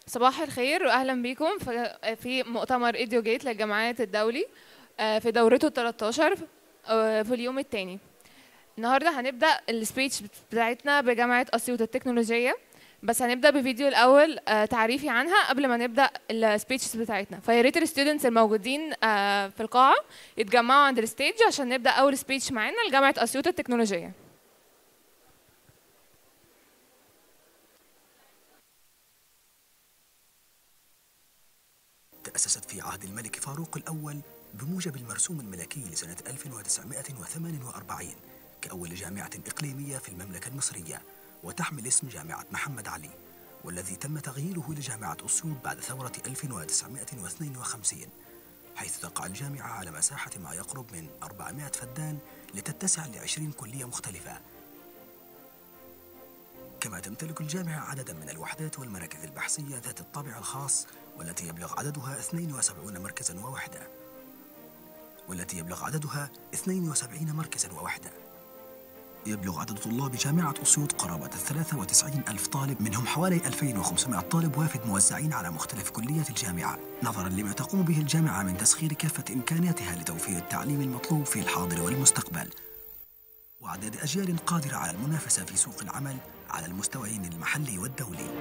صباح الخير واهلا بيكم في- في مؤتمر ايديو جيت للجامعات الدولي آه، في دورته ال 13 آه، في اليوم الثاني النهارده هنبدا السبيتش بتاعتنا بجامعه اسيوط التكنولوجيه بس هنبدا بفيديو الاول آه، تعريفي عنها قبل ما نبدا السبيتشز بتاعتنا فيا ريت الستودنتس الموجودين آه، في القاعه يتجمعوا عند الستيج عشان نبدا اول سبيتش معانا لجامعه اسيوط التكنولوجيه تأسست في عهد الملك فاروق الأول بموجب المرسوم الملكي لسنة 1948 كأول جامعة إقليمية في المملكة المصرية وتحمل اسم جامعة محمد علي والذي تم تغييره لجامعة أسيوط بعد ثورة 1952 حيث تقع الجامعة على مساحة ما يقرب من 400 فدان لتتسع لعشرين كلية مختلفة كما تمتلك الجامعة عددا من الوحدات والمراكز البحثية ذات الطابع الخاص والتي يبلغ عددها 72 مركزا ووحدة والتي يبلغ عددها 72 مركزا ووحدة يبلغ عدد طلاب جامعة أسيوط قرابة 93 ألف طالب منهم حوالي 2500 طالب وافد موزعين على مختلف كليات الجامعة نظرا لما تقوم به الجامعة من تسخير كافة إمكانياتها لتوفير التعليم المطلوب في الحاضر والمستقبل وعدد أجيال قادرة على المنافسة في سوق العمل على المستويين المحلي والدولي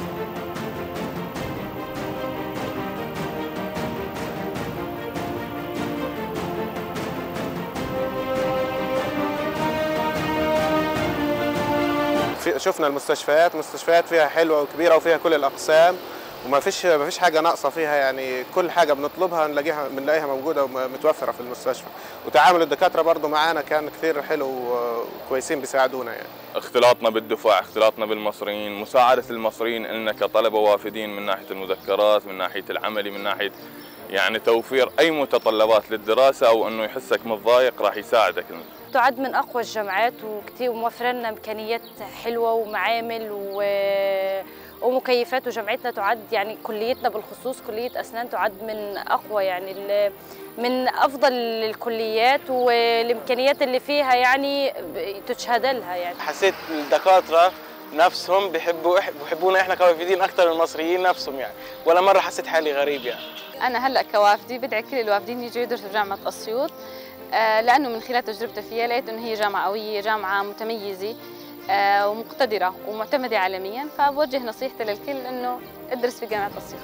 في شفنا المستشفيات مستشفيات فيها حلوه وكبيره وفيها كل الاقسام وما فيش ما فيش حاجه ناقصه فيها يعني كل حاجه بنطلبها نلاقيها بنلاقيها موجوده ومتوفره في المستشفى وتعامل الدكاتره برضو معانا كان كثير حلو وكويسين بيساعدونا يعني اختلاطنا بالدفاع اختلاطنا بالمصريين مساعدة المصريين لنا كطلبة وافدين من ناحية المذكرات من ناحية العملي من ناحية يعني توفير أي متطلبات للدراسة أو أنه يحسك متضايق راح يساعدك تعد من اقوى الجامعات وكتير موفره لنا امكانيات حلوه ومعامل و... ومكيفات وجامعتنا تعد يعني كليتنا بالخصوص كليه اسنان تعد من اقوى يعني ال... من افضل الكليات والامكانيات اللي فيها يعني ب- تشهد لها يعني حسيت الدكاترة نفسهم بيحبوا بيحبونا احنا كوافدين اكثر من المصريين نفسهم يعني ولا مرة حسيت حالي غريب يعني أنا هلا كوافدي بدعي كل الوافدين يجوا يدرسوا بجامعة أسيوط آه، لأنه من خلال تجربتي فيها لقيت إنه هي جامعة قوية جامعة متميزة آه، ومقتدرة ومعتمدة عالميا فبوجه نصيحتي للكل إنه ادرس في جامعة أسيوط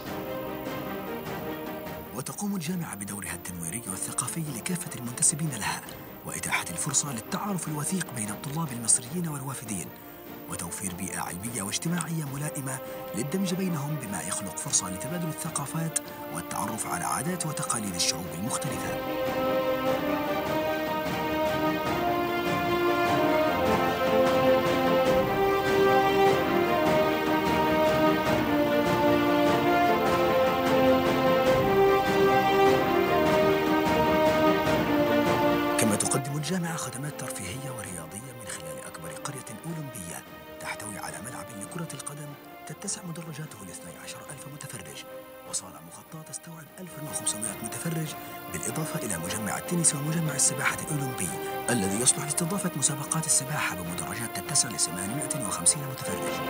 وتقوم الجامعة بدورها التنويري والثقافي لكافة المنتسبين لها وإتاحة الفرصة للتعارف الوثيق بين الطلاب المصريين والوافدين وتوفير بيئة علمية واجتماعية ملائمة للدمج بينهم بما يخلق فرصة لتبادل الثقافات والتعرف على عادات وتقاليد الشعوب المختلفة كما تقدم الجامعة خدمات ترفيهية ورياضية من خلال أكبر قرية أولمبية تحتوي على ملعب لكرة القدم تتسع مدرجاته ل 12 ألف متفرج وصالة مغطاة تستوعب 1500 متفرج بالإضافة إلى مجمع التنس ومجمع السباحة الأولمبي الذي يصلح لاستضافة مسابقات السباحة بمدرجات تتسع ل 850 متفرج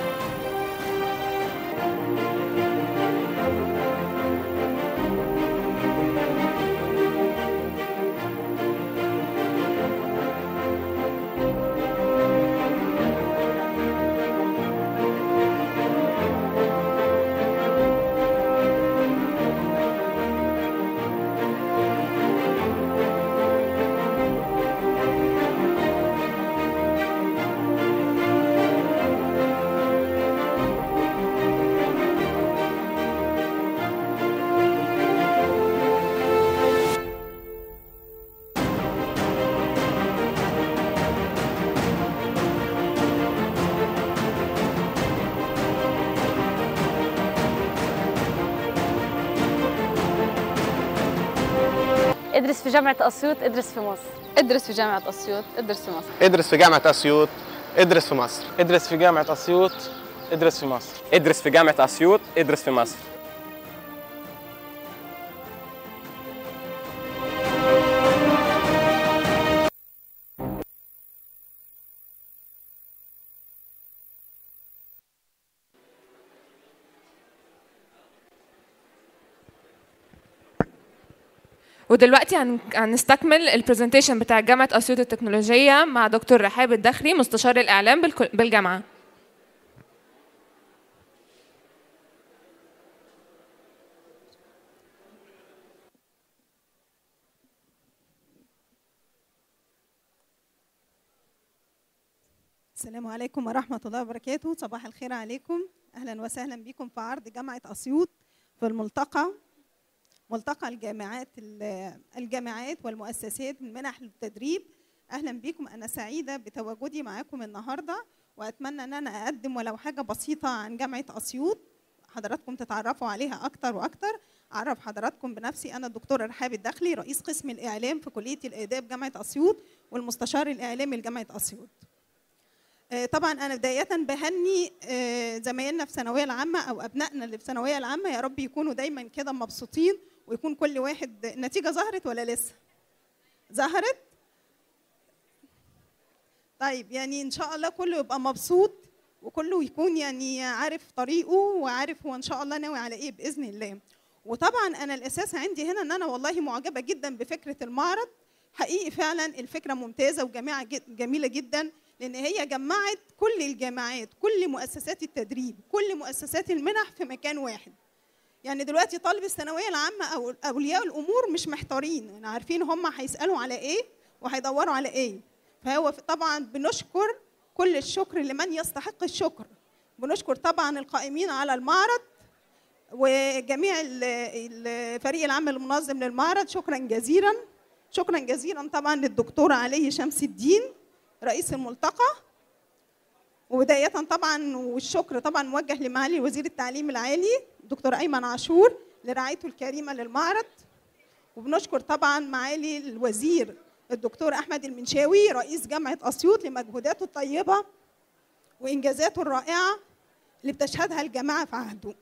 ادرس في جامعه اسيوط ادرس في مصر ادرس في جامعة أسيوط ادرس في مصر ادرس في جامعه اسيوط ادرس في مصر ادرس في جامعة أسيوط ادرس في مصر ادرس في جامعة أسيوط ادرس في مصر ودلوقتي هن- هنستكمل البرزنتيشن بتاع جامعة أسيوط التكنولوجية مع دكتور رحاب الدخري مستشار الإعلام بالكل- بالجامعة السلام عليكم ورحمة الله وبركاته صباح الخير عليكم أهلا وسهلا بكم في عرض جامعة أسيوط في الملتقى ملتقى الجامعات ال- الجامعات والمؤسسات من منح التدريب أهلا بكم أنا سعيدة بتواجدي معاكم النهاردة وأتمنى أن أنا أقدم ولو حاجة بسيطة عن جامعة أسيوط حضراتكم تتعرفوا عليها أكتر وأكتر أعرف حضراتكم بنفسي أنا الدكتور رحاب الدخلي رئيس قسم الإعلام في كلية الآداب جامعة أسيوط والمستشار الإعلامي لجامعة أسيوط آه، طبعا انا بدايه بهني آه، زمايلنا في الثانويه العامه او ابنائنا اللي في الثانويه العامه يا رب يكونوا دايما كده مبسوطين ويكون كل واحد النتيجه ظهرت ولا لسه ظهرت طيب يعني ان شاء الله كله يبقى مبسوط وكله يكون يعني عارف طريقه وعارف هو ان شاء الله ناوي على ايه باذن الله وطبعا انا الاساس عندي هنا ان انا والله معجبه جدا بفكره المعرض حقيقي فعلا الفكره ممتازه وجميعه جد- جميله جدا لان هي جمعت كل الجامعات كل مؤسسات التدريب كل مؤسسات المنح في مكان واحد يعني دلوقتي طالب الثانويه العامه او اولياء الامور مش محتارين يعني عارفين هم هيسالوا على ايه وهيدوروا على ايه فهو طبعا بنشكر كل الشكر لمن يستحق الشكر بنشكر طبعا القائمين على المعرض وجميع ال- الفريق العام المنظم للمعرض شكرا جزيلا شكرا جزيلا طبعا للدكتور علي شمس الدين رئيس الملتقى وبداية طبعا والشكر طبعا موجه لمعالي وزير التعليم العالي دكتور أيمن عاشور لرعايته الكريمة للمعرض وبنشكر طبعا معالي الوزير الدكتور أحمد المنشاوي رئيس جامعة أسيوط لمجهوداته الطيبة وإنجازاته الرائعة اللي بتشهدها الجامعة في عهده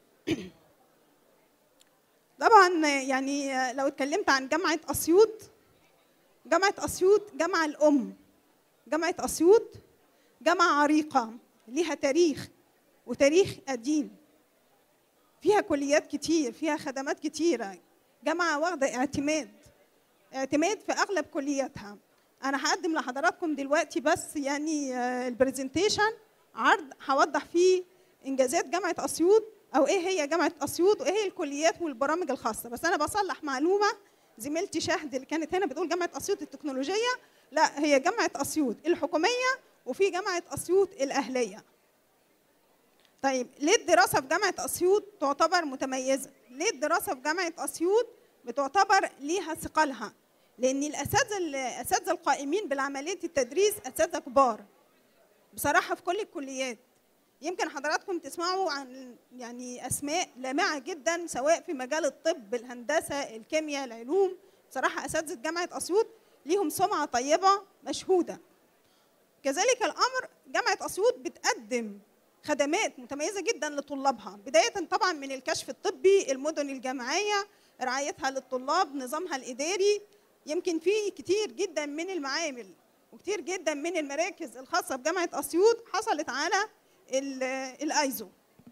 طبعا يعني لو اتكلمت عن جامعة أسيوط جامعة أسيوط جامعة الأم جامعة أسيوط جامعة عريقة ليها تاريخ وتاريخ قديم فيها كليات كتير فيها خدمات كتيرة جامعة واخدة اعتماد اعتماد في أغلب كلياتها أنا هقدم لحضراتكم دلوقتي بس يعني آه، البرزنتيشن عرض هوضح فيه إنجازات جامعة أسيوط أو إيه هي جامعة أسيوط وإيه هي الكليات والبرامج الخاصة بس أنا بصلح معلومة زميلتي شهد اللي كانت هنا بتقول جامعة أسيوط التكنولوجية لا هي جامعة أسيوط الحكومية وفي جامعة أسيوط الأهلية طيب ليه الدراسة في جامعة أسيوط تعتبر متميزة؟ ليه الدراسة في جامعة أسيوط بتعتبر ليها ثقلها؟ لأن الأساتذة الأساتذة القائمين بالعملية التدريس أساتذة كبار بصراحة في كل الكليات يمكن حضراتكم تسمعوا عن يعني أسماء لامعة جدا سواء في مجال الطب الهندسة الكيمياء العلوم بصراحة أساتذة جامعة أسيوط ليهم سمعة طيبة مشهودة كذلك الأمر جامعة أسيوط بتقدم خدمات متميزة جدا لطلابها بداية طبعا من الكشف الطبي المدن الجامعية رعايتها للطلاب نظامها الإداري يمكن في كتير جدا من المعامل وكتير جدا من المراكز الخاصة بجامعة أسيوط حصلت على ال- الأيزو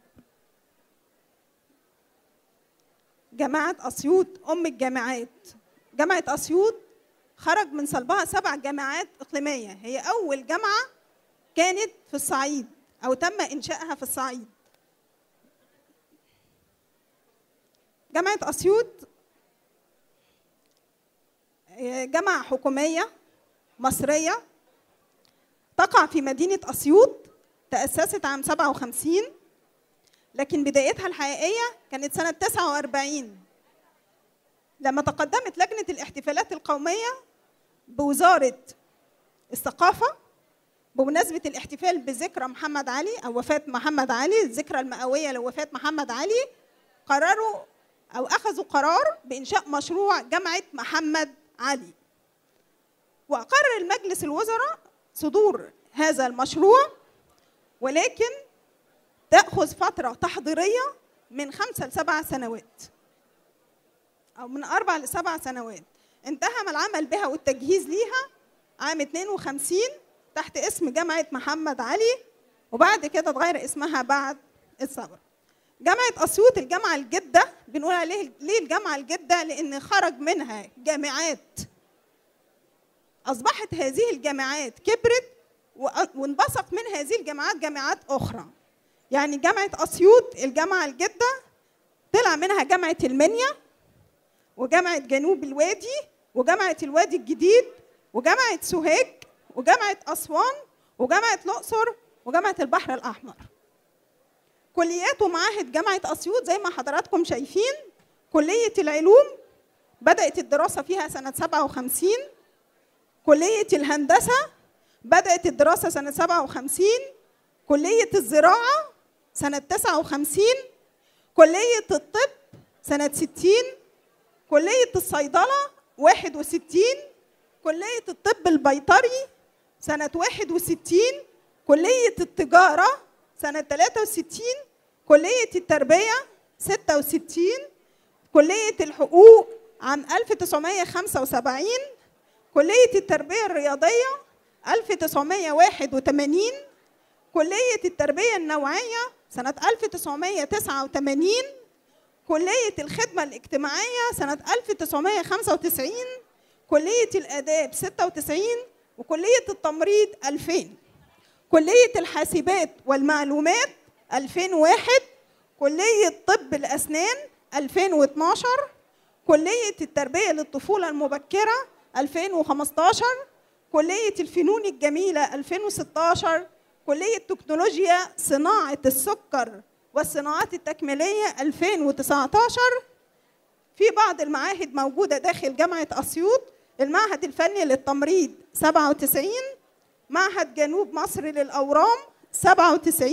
جامعة أسيوط أم الجامعات جامعة أسيوط خرج من صلبها سبع جامعات إقليمية هي أول جامعة كانت في الصعيد أو تم إنشائها في الصعيد جامعة أسيوط آه، جامعة حكومية مصرية تقع في مدينة أسيوط تأسست عام 57 لكن بدايتها الحقيقية كانت سنة 49 لما تقدمت لجنة الاحتفالات القومية بوزارة الثقافة بمناسبة الاحتفال بذكرى محمد علي أو وفاة محمد علي الذكرى المئوية لوفاة محمد علي قرروا أو أخذوا قرار بإنشاء مشروع جامعة محمد علي وقرر المجلس الوزراء صدور هذا المشروع ولكن تأخذ فترة تحضيرية من خمسة لسبع سنوات أو من أربع لسبع سنوات انتهى العمل بها والتجهيز ليها عام 52 تحت اسم جامعة محمد علي وبعد كده اتغير اسمها بعد الثورة جامعة أسيوط الجامعة الجدة بنقول عليه ليه الجامعة الجدة؟ لأن خرج منها جامعات أصبحت هذه الجامعات كبرت وأ- وانبثق من هذه الجامعات جامعات أخرى يعني جامعة أسيوط الجامعة الجدة طلع منها جامعة المنيا وجامعة جنوب الوادي وجامعة الوادي الجديد وجامعة سوهاج وجامعة أسوان وجامعة الأقصر وجامعة البحر الأحمر كليات ومعاهد جامعة أسيوط زي ما حضراتكم شايفين كلية العلوم بدأت الدراسة فيها سنة 57 كلية الهندسة بدأت الدراسة سنة 57 كلية الزراعة سنة 59 كلية الطب سنة 60 كلية الصيدلة 61 كلية الطب البيطري سنة 61 كلية التجارة سنة 63 كلية التربية 66 كلية الحقوق عام 1975 كلية التربية الرياضية 1981 كلية التربية النوعية سنة 1989 كلية الخدمة الاجتماعية سنة 1995 كلية الآداب 96 وكلية التمريض 2000 كلية الحاسبات والمعلومات 2001 كلية طب الأسنان 2012 كلية التربية للطفولة المبكرة 2015 كلية الفنون الجميلة 2016 كلية تكنولوجيا صناعة السكر والصناعات التكميلية 2019 في بعض المعاهد موجودة داخل جامعة أسيوط المعهد الفني للتمريض 97 معهد جنوب مصر للأورام 97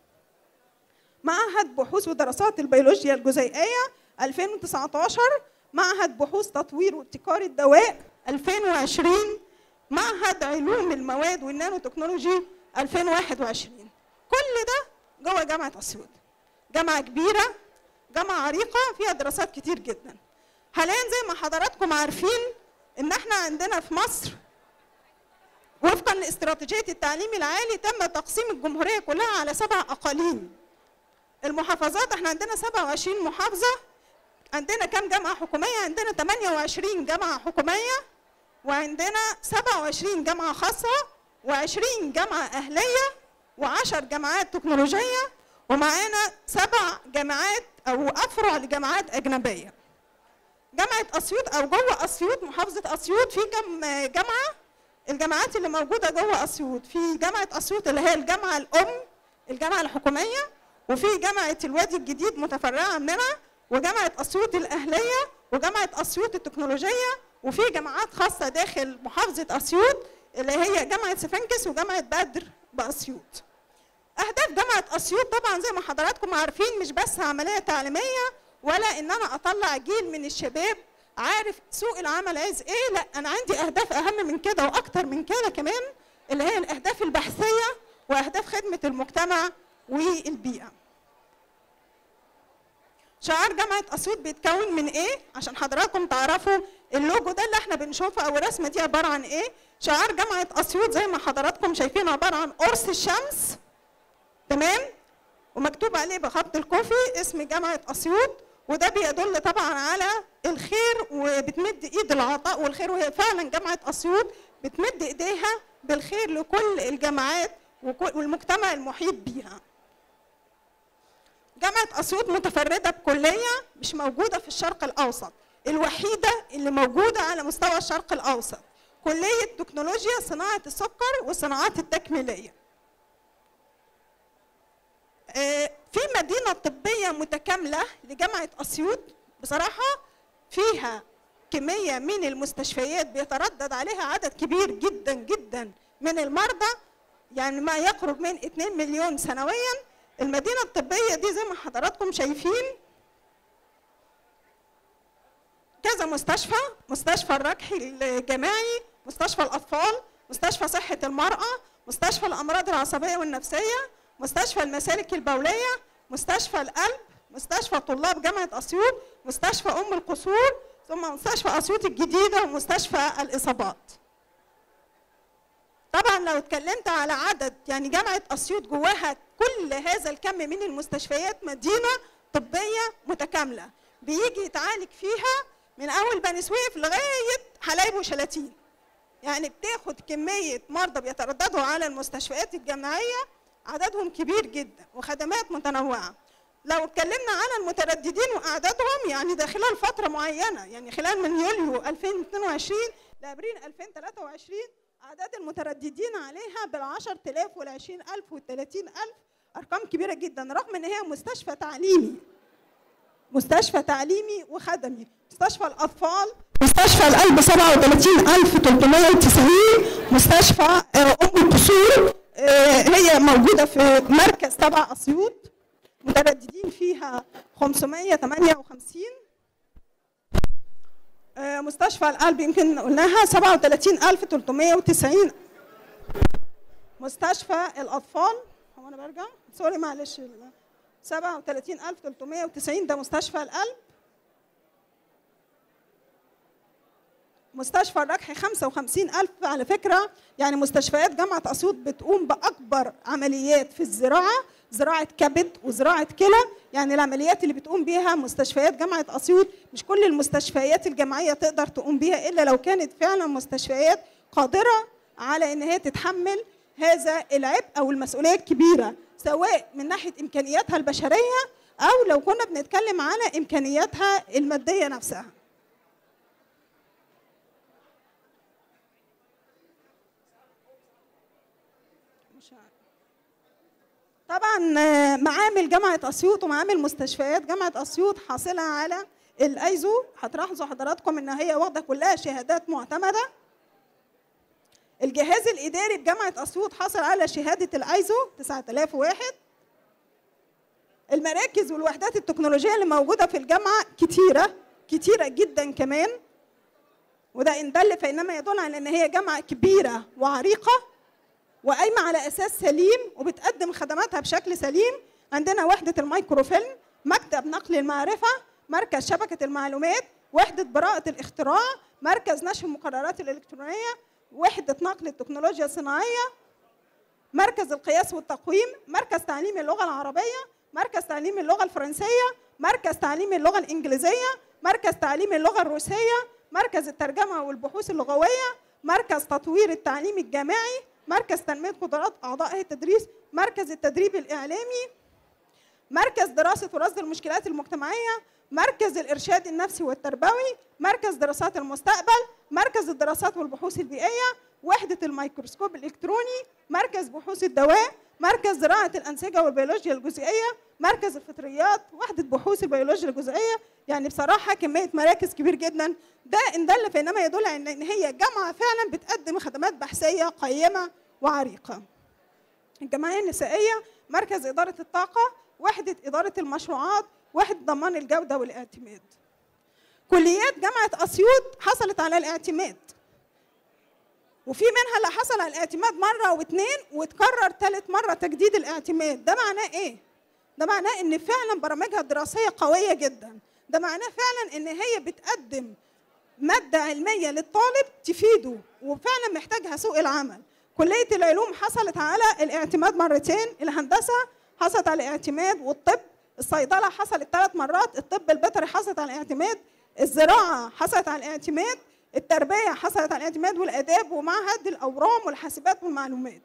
معهد بحوث ودراسات البيولوجيا الجزيئية 2019 معهد بحوث تطوير وابتكار الدواء 2020 معهد علوم المواد والنانو تكنولوجي 2021 كل ده جوه جامعة أسيوط جامعة كبيرة جامعة عريقة فيها دراسات كتير جدا حاليا زي ما حضراتكم عارفين ان احنا عندنا في مصر وفقا لاستراتيجية التعليم العالي تم تقسيم الجمهورية كلها على سبع أقاليم المحافظات احنا عندنا 27 محافظة عندنا كام جامعة حكومية؟ عندنا 28 جامعة حكومية وعندنا 27 جامعة خاصة و20 جامعة أهلية و10 جامعات تكنولوجية ومعانا سبع جامعات أو أفرع لجامعات أجنبية جامعة أسيوط أو جوه أسيوط محافظة أسيوط في كم جامعة الجامعات اللي موجودة جوه أسيوط في جامعة أسيوط اللي هي الجامعة الأم الجامعة الحكومية وفي جامعة الوادي الجديد متفرعة منها وجامعة أسيوط الأهلية وجامعة أسيوط التكنولوجية وفي جامعات خاصة داخل محافظة أسيوط اللي هي جامعة سفنكس وجامعة بدر بأسيوط أهداف جامعة أسيوط طبعا زي ما حضراتكم عارفين مش بس عملية تعليمية ولا إن أنا أطلع جيل من الشباب عارف سوق العمل عايز إيه لا أنا عندي أهداف أهم من كده وأكتر من كده كمان اللي هي الأهداف البحثية وأهداف خدمة المجتمع والبيئة شعار جامعة أسيوط بيتكون من إيه؟ عشان حضراتكم تعرفوا اللوجو ده اللي احنا بنشوفه أو الرسمة دي عبارة عن إيه؟ شعار جامعة أسيوط زي ما حضراتكم شايفين عبارة عن قرص الشمس تمام؟ ومكتوب عليه بخط الكوفي اسم جامعة أسيوط وده بيدل طبعا على الخير وبتمد ايد العطاء والخير وهي فعلا جامعة أسيوط بتمد ايديها بالخير لكل الجامعات وكل- والمجتمع المحيط بيها. جامعة أسيوط متفردة بكلية مش موجودة في الشرق الأوسط الوحيدة اللي موجودة على مستوى الشرق الأوسط كلية تكنولوجيا صناعة السكر والصناعات التكميلية آه، في مدينة طبية متكاملة لجامعة أسيوط بصراحة فيها كمية من المستشفيات بيتردد عليها عدد كبير جدا جدا من المرضى يعني ما يقرب من 2 مليون سنويا المدينة الطبية دي زي ما حضراتكم شايفين كذا مستشفى مستشفى الركحي الجماعي مستشفى الأطفال مستشفى صحة المرأة مستشفى الأمراض العصبية والنفسية مستشفى المسالك البولية مستشفى القلب مستشفى طلاب جامعة أسيوط مستشفى أم القصور ثم مستشفى أسيوط الجديدة ومستشفى الإصابات طبعا لو اتكلمت على عدد يعني جامعة أسيوط جواها كل هذا الكم من المستشفيات مدينه طبيه متكامله بيجي يتعالج فيها من اول بني سويف لغايه حلايب وشلاتين يعني بتاخد كميه مرضى بيترددوا على المستشفيات الجامعيه عددهم كبير جدا وخدمات متنوعه لو اتكلمنا على المترددين واعدادهم يعني ده خلال فتره معينه يعني خلال من يوليو 2022 لابريل 2023 اعداد المترددين عليها بال 10000 وال 20000 وال 30000 ارقام كبيره جدا رغم ان هي مستشفى تعليمي مستشفى تعليمي وخدمي مستشفى الاطفال مستشفى القلب 37390 مستشفى آه، ام الكسور آه، هي موجوده في مركز تبع اسيوط مترددين فيها 558 آه، مستشفى القلب يمكن قلناها 37390 مستشفى الاطفال هو انا برجع سوري معلش 37390 ده مستشفى القلب مستشفى الركح 55000 على فكرة يعني مستشفيات جامعة أسيوط بتقوم بأكبر عمليات في الزراعة زراعة كبد وزراعة كلى يعني العمليات اللي بتقوم بيها مستشفيات جامعة أسيوط مش كل المستشفيات الجامعية تقدر تقوم بيها إلا لو كانت فعلا مستشفيات قادرة على إن هي تتحمل هذا العبء أو المسؤولية الكبيرة سواء من ناحية إمكانياتها البشرية أو لو كنا بنتكلم على إمكانياتها المادية نفسها مش عارف. طبعا آه، معامل جامعه اسيوط ومعامل مستشفيات جامعه اسيوط حاصله على الايزو هتلاحظوا حضراتكم ان هي واخده كلها شهادات معتمده الجهاز الاداري بجامعه اسيوط حصل على شهاده الايزو 9001 المراكز والوحدات التكنولوجيه اللي موجوده في الجامعه كتيره كتيره جدا كمان وده ان دل فانما يدل على ان هي جامعه كبيره وعريقه وقايمه على اساس سليم وبتقدم خدماتها بشكل سليم عندنا وحده الميكروفيلم مكتب نقل المعرفه مركز شبكه المعلومات وحده براءه الاختراع مركز نشر المقررات الالكترونيه وحده نقل التكنولوجيا الصناعيه مركز القياس والتقويم مركز تعليم اللغه العربيه مركز تعليم اللغه الفرنسيه مركز تعليم اللغه الانجليزيه مركز تعليم اللغه الروسيه مركز الترجمه والبحوث اللغويه مركز تطوير التعليم الجامعي مركز تنميه قدرات اعضاء هيئه التدريس مركز التدريب الاعلامي مركز دراسه ورصد المشكلات المجتمعيه مركز الارشاد النفسي والتربوي مركز دراسات المستقبل مركز الدراسات والبحوث البيئيه وحده الميكروسكوب الالكتروني مركز بحوث الدواء مركز زراعه الانسجه والبيولوجيا الجزيئيه مركز الفطريات وحده بحوث البيولوجيا الجزيئيه يعني بصراحه كميه مراكز كبير جدا ده ان دل فانما يدل على ان هي جامعه فعلا بتقدم خدمات بحثيه قيمه وعريقه الجمعيه النسائيه مركز اداره الطاقه وحده اداره المشروعات وحده ضمان الجوده والاعتماد كليات جامعه اسيوط حصلت على الاعتماد وفي منها اللي حصل على الاعتماد مره واثنين وتكرر ثالث مره تجديد الاعتماد ده معناه ايه ده معناه ان فعلا برامجها الدراسيه قويه جدا ده معناه فعلا ان هي بتقدم ماده علميه للطالب تفيده وفعلا محتاجها سوق العمل كليه العلوم حصلت على الاعتماد مرتين الهندسه حصلت على الاعتماد والطب الصيدله حصلت ثلاث مرات الطب البيطري حصلت على الاعتماد الزراعه حصلت على الاعتماد التربيه حصلت على الاعتماد والاداب ومعهد الاورام والحاسبات والمعلومات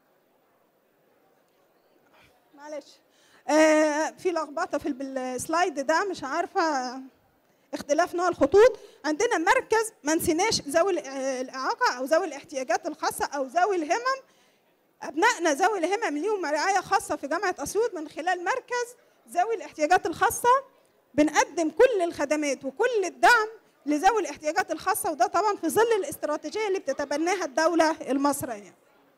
معلش آه في لخبطه في السلايد ده مش عارفه اختلاف نوع الخطوط عندنا مركز ما نسيناش ذوي الاعاقه او ذوي الاحتياجات الخاصه او ذوي الهمم ابنائنا ذوي الهمم ليهم رعايه خاصه في جامعه اسيوط من خلال مركز ذوي الاحتياجات الخاصه بنقدم كل الخدمات وكل الدعم لذوي الاحتياجات الخاصه وده طبعا في ظل الاستراتيجيه اللي بتتبناها الدوله المصريه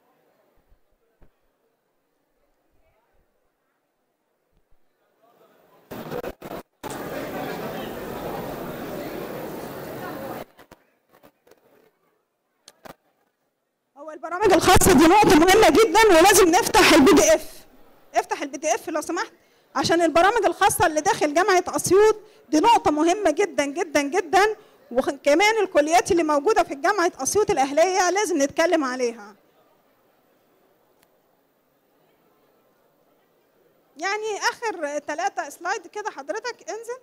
هو البرامج الخاصه دي نقطه مهمه جدا ولازم نفتح البي دي اف افتح البي دي اف لو سمحت عشان البرامج الخاصه اللي داخل جامعه اسيوط دي نقطه مهمه جدا جدا جدا وكمان الكليات اللي موجوده في جامعه اسيوط الاهليه لازم نتكلم عليها يعني اخر ثلاثة سلايد كده حضرتك انزل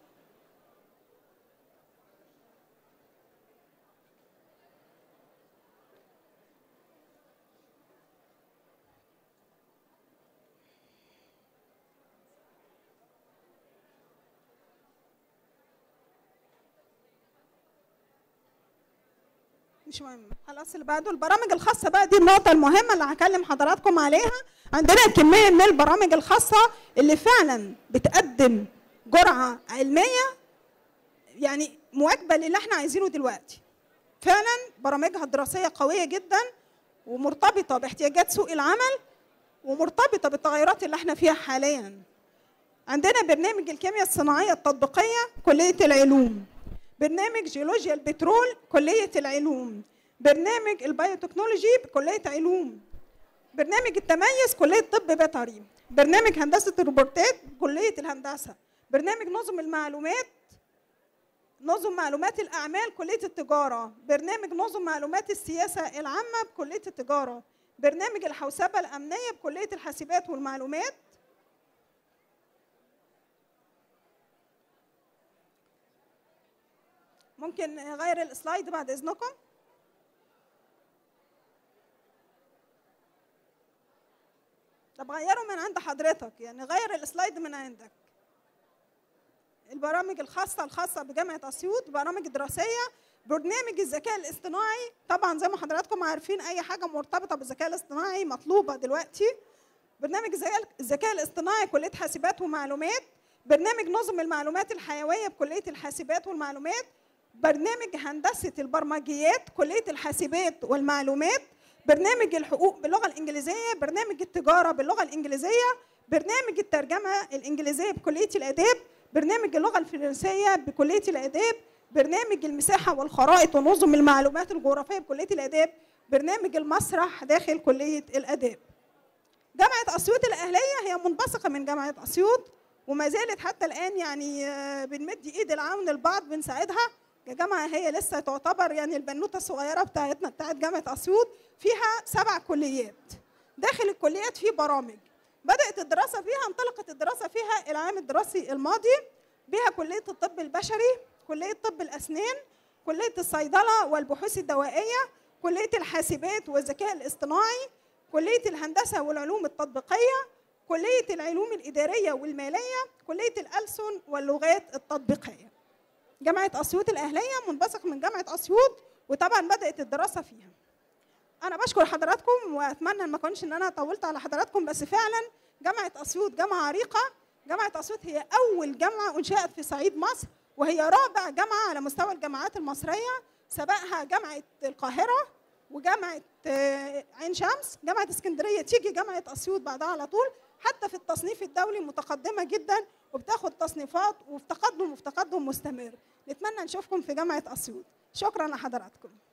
مش مهم خلاص اللي بعده البرامج الخاصه بقى دي النقطه المهمه اللي هكلم حضراتكم عليها عندنا كميه من البرامج الخاصه اللي فعلا بتقدم جرعه علميه يعني مواكبه للي احنا عايزينه دلوقتي فعلا برامجها الدراسيه قويه جدا ومرتبطه باحتياجات سوق العمل ومرتبطه بالتغيرات اللي احنا فيها حاليا عندنا برنامج الكيمياء الصناعيه التطبيقيه كليه العلوم برنامج جيولوجيا البترول كلية العلوم برنامج البيوتكنولوجي بكلية علوم برنامج التميز كلية طب بيطري برنامج هندسة الروبوتات كلية الهندسة برنامج نظم المعلومات نظم معلومات الأعمال كلية التجارة برنامج نظم معلومات السياسة العامة بكلية التجارة برنامج الحوسبة الأمنية بكلية الحاسبات والمعلومات ممكن غير السلايد بعد اذنكم طب غيره من عند حضرتك يعني غير السلايد من عندك البرامج الخاصة الخاصة بجامعة أسيوط برامج دراسية برنامج الذكاء الاصطناعي طبعا زي ما حضراتكم عارفين أي حاجة مرتبطة بالذكاء الاصطناعي مطلوبة دلوقتي برنامج الذكاء الاصطناعي كلية حاسبات ومعلومات برنامج نظم المعلومات الحيوية بكلية الحاسبات والمعلومات برنامج هندسة البرمجيات كلية الحاسبات والمعلومات برنامج الحقوق باللغة الإنجليزية برنامج التجارة باللغة الإنجليزية برنامج الترجمة الإنجليزية بكلية الآداب برنامج اللغة الفرنسية بكلية الآداب برنامج المساحة والخرائط ونظم المعلومات الجغرافية بكلية الآداب برنامج المسرح داخل كلية الآداب جامعة أسيوط الأهلية هي منبثقة من جامعة أسيوط وما زالت حتى الآن يعني بنمد إيد العون للبعض بنساعدها كجامعة هي لسه تعتبر يعني البنوتة الصغيرة بتاعتنا بتاعت جامعة أسيوط فيها سبع كليات داخل الكليات في برامج بدأت الدراسة فيها انطلقت الدراسة فيها العام الدراسي الماضي بها كلية الطب البشري كلية طب الأسنان كلية الصيدلة والبحوث الدوائية كلية الحاسبات والذكاء الاصطناعي كلية الهندسة والعلوم التطبيقية كلية العلوم الإدارية والمالية كلية الألسن واللغات التطبيقية جامعة أسيوط الأهلية منبثق من جامعة أسيوط وطبعا بدأت الدراسة فيها أنا بشكر حضراتكم وأتمنى ما أكونش إن أنا طولت على حضراتكم بس فعلا جامعة أسيوط جامعة عريقة جامعة أسيوط هي أول جامعة أنشأت في صعيد مصر وهي رابع جامعة على مستوى الجامعات المصرية سبقها جامعة القاهرة وجامعة عين شمس جامعة اسكندرية تيجي جامعة أسيوط بعدها على طول حتى في التصنيف الدولي متقدمة جدا وبتاخد تصنيفات وفي تقدم وفي تقدم مستمر نتمنى نشوفكم في جامعة أسيوط شكرا لحضراتكم